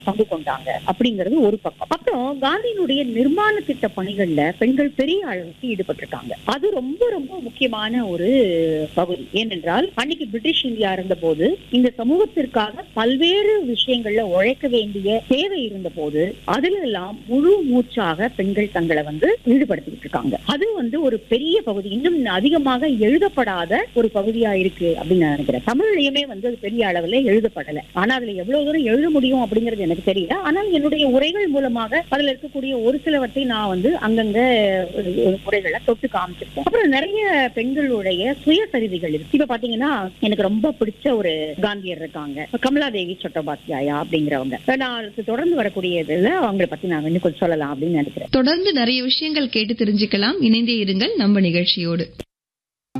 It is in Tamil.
பங்கு கொண்டாங்க அப்படிங்கிறது ஒரு பக்கம் அப்புறம் காந்தியினுடைய நிர்மாண திட்ட பணிகள்ல பெண்கள் பெரிய அளவுக்கு ஈடுபட்டிருக்காங்க அது ரொம்ப ரொம்ப முக்கியமான ஒரு பகுதி ஏனென்றால் அன்னைக்கு பிரிட்டிஷ் இந்தியா இருந்த போது இந்த சமூகத்திற்காக பல்வேறு விஷயங்கள்ல உழைக்க வேண்டிய தேவை இருந்த போது அதுல எல்லாம் முழு மூச்சாக பெண்கள் தங்களை வந்து ஈடுபடுத்திக்கிட்டு இருக்காங்க அது வந்து ஒரு பெரிய பகுதி இன்னும் அதிகமாக எழுதப்படாத ஒரு பகுதியா இருக்கு அப்படின்னு நான் நினைக்கிறேன் தமிழ்லயுமே வந்து அது பெரிய அளவுல எழுதப்படல ஆனா அதுல எவ்வளவு தூரம் எழுத முடியும் அப்படிங்கிறது எனக்கு தெரியல ஆனால் என்னுடைய உரைகள் மூலமாக அதுல இருக்கக்கூடிய ஒரு சிலவற்றை நான் வந்து அங்கங்க ஒரு- ஒரு முறைகளை தொட்டு காமிச்சிருக்கேன் அப்புறம் நிறைய பெண்களுடைய சுயசரிதைகள் இருக்கு இப்ப பாத்தீங்கன்னா எனக்கு ரொம்ப பிடிச்ச ஒரு காந்தியர் இருக்காங்க கமலாதேவி சட்டோபாத்தியாயா அப்படிங்கிறவங்க நான் அடுத்து தொடர்ந்து வரக்கூடிய இதுல அவங்களை பத்தி நான் இன்னும் கொஞ்சம் சொல்லலாம் அப்படின்னு நினைக்கிறேன் தொடர்ந்து நிறைய விஷயங்கள் கேட்டு தெரிஞ்சுக்கலாம் இணைந்தே இருங்கள் நம்ம நிகழ்ச்சியோடு